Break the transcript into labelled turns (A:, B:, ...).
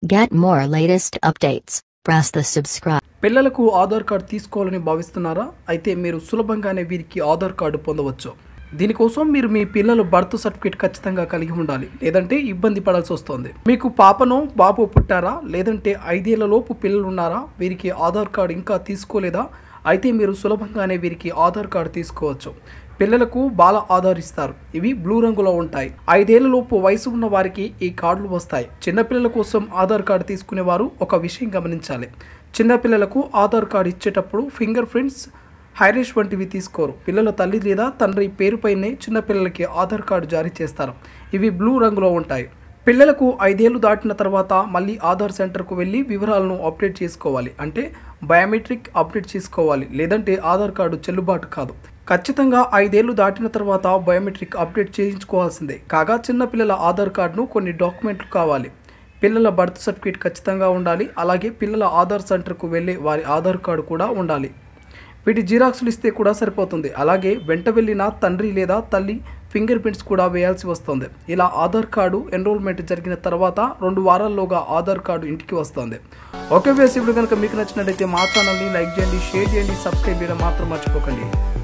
A: Get more latest updates. Press the subscribe.
B: పిల్లలకు Aadhaar card తీసుకోవాలని భావిస్తున్నారా అయితే మీరు సులభంగానే వీరికి ఆధార్ కార్డు పొందవచ్చు దీనికోసం మీరు మీ పిల్లల బర్త్ సర్టిఫికేట్ ఖచ్చితంగా కలిగి ఉండాలి లేదంటే ఇబ్బంది పడాల్సి వస్తుంది మీకు పాపనో బాబు పుట్టారా లేదంటే ఐదేళ్ల లోపు పిల్లలు ఉన్నారా వీరికి ఆధార్ కార్డు ఇంకా తీసుకోలేదా అయితే మీరు సులభంగానే వీరికి ఆధార్ కార్డు తీసుకోవచ్చు పిల్లలకు బాల ఆధార్ ఇస్తారు ఇవి బ్లూ రంగులో ఉంటాయి ఐదేళ్ల లోపు వయసు ఉన్న వారికి ఈ కార్డులు వస్తాయి చిన్నపిల్లల కోసం ఆధార్ కార్డు తీసుకునేవారు ఒక విషయం గమనించాలి చిన్నపిల్లలకు ఆధార్ కార్డు ఇచ్చేటప్పుడు ఫింగర్ ప్రింట్స్ హైరేష్ వంటివి తీసుకోరు పిల్లల తల్లి లేదా తండ్రి పేరుపైనే చిన్నపిల్లలకి ఆధార్ కార్డు జారీ చేస్తారు ఇవి బ్లూ రంగులో ఉంటాయి పిల్లలకు ఐదేళ్లు దాటిన తర్వాత మళ్ళీ ఆధార్ సెంటర్కు వెళ్ళి వివరాలను అప్డేట్ చేసుకోవాలి అంటే బయోమెట్రిక్ అప్డేట్ చేసుకోవాలి లేదంటే ఆధార్ కార్డు చెల్లుబాటు కాదు ఖచ్చితంగా ఐదేళ్లు దాటిన తర్వాత బయోమెట్రిక్ అప్డేట్ చేయించుకోవాల్సిందే కాగా చిన్నపిల్లల ఆధార్ కార్డును కొన్ని డాక్యుమెంట్లు కావాలి పిల్లల బర్త్ సర్టిఫికేట్ ఖచ్చితంగా ఉండాలి అలాగే పిల్లల ఆధార్ సెంటర్కు వెళ్ళే వారి ఆధార్ కార్డు కూడా ఉండాలి వీటి జిరాక్స్లు ఇస్తే కూడా సరిపోతుంది అలాగే వెంట వెళ్ళిన తండ్రి లేదా తల్లి ఫింగర్ ప్రింట్స్ కూడా వేయాల్సి వస్తుంది ఇలా ఆధార్ కార్డు ఎన్రోల్మెంట్ జరిగిన తర్వాత రెండు వారాల్లోగా ఆధార్ కార్డు ఇంటికి వస్తుంది ఓకే వేసి ఇప్పుడు కనుక మీకు నచ్చినట్లయితే మా ఛానల్ని లైక్ చేయండి షేర్ చేయండి సబ్స్క్రైబ్ చేయడం మాత్రం మర్చిపోకండి